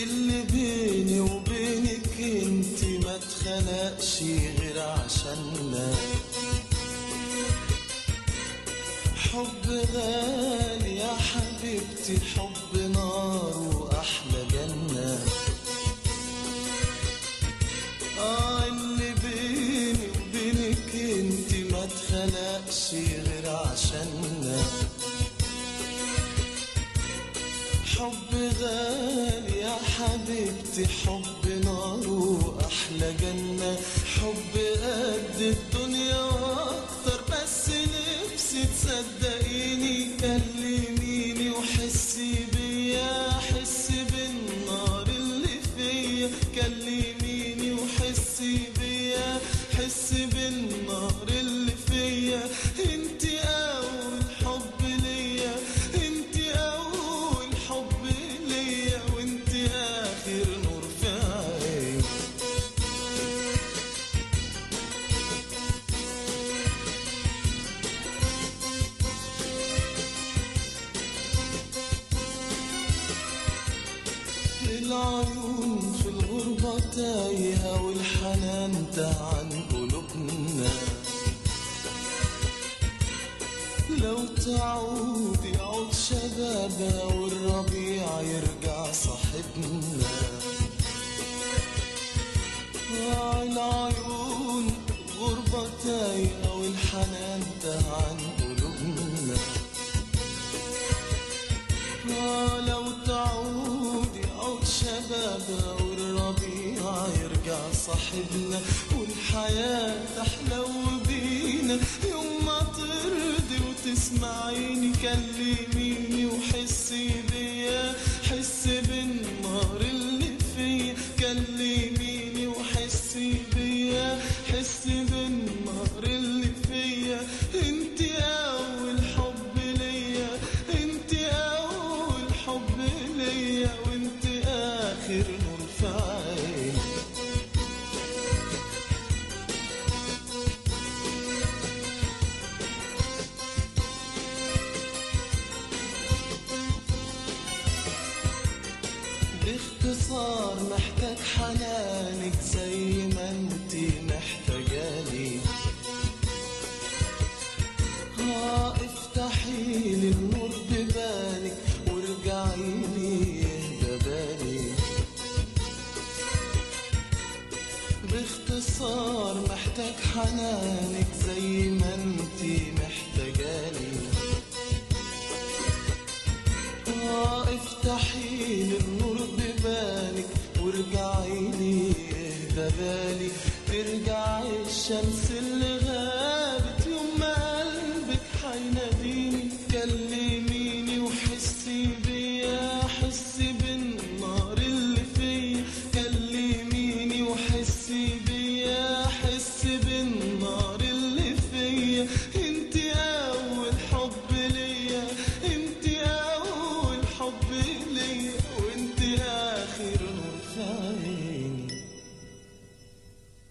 اللي بيني وبينك انت ما اتخلقش غير عشاننا حب غالي يا حبيبتي حب نار واحلى جنة اه اللي بيني وبينك انت ما اتخلقش غير عشاننا حب غالي يا حبيبتي حب نار واحلى جنة حب قد الدنيا واكتر بس نفسي تصدقيني كلميني وحسي بيا حسي بالنار اللي فيا كلميني وحسي بيا حسي بالنار اللي فيا انت اول حب ليا انت اول حب ليا وانت اخر نور في عيني العيون في الغربة تايهة والحنان تاه عن قلوبنا لو تعود يعود شبابها والربيع يرجع صاحبنا آه العيون غربة تايهة والحنان تاه عن قلوبنا آه لو تعود يعود شبابها والربيع يرجع صاحبنا والحياة تحلو بينا يوم ما ترضي وتسمعيني كلميني وحسي بيا حسي بالنار اللي فيا كلميني وحسي بيا حسي بالنار اللي فيا انت اول حب ليا انت اول حب ليا وانت اخر نور في عيني باختصار محتاج حنانك زي ما انتي محتاجاني ها افتحي لي النور ببالك وارجعي لي يهدى بالي باختصار محتاج حنانك زي ما انتي محتاجاني آه افتحي لي النور ببالك وارجعي لي اهدى بالي ترجعي الشمس اللي غابت يوم ما قلبك حيناديني كلميني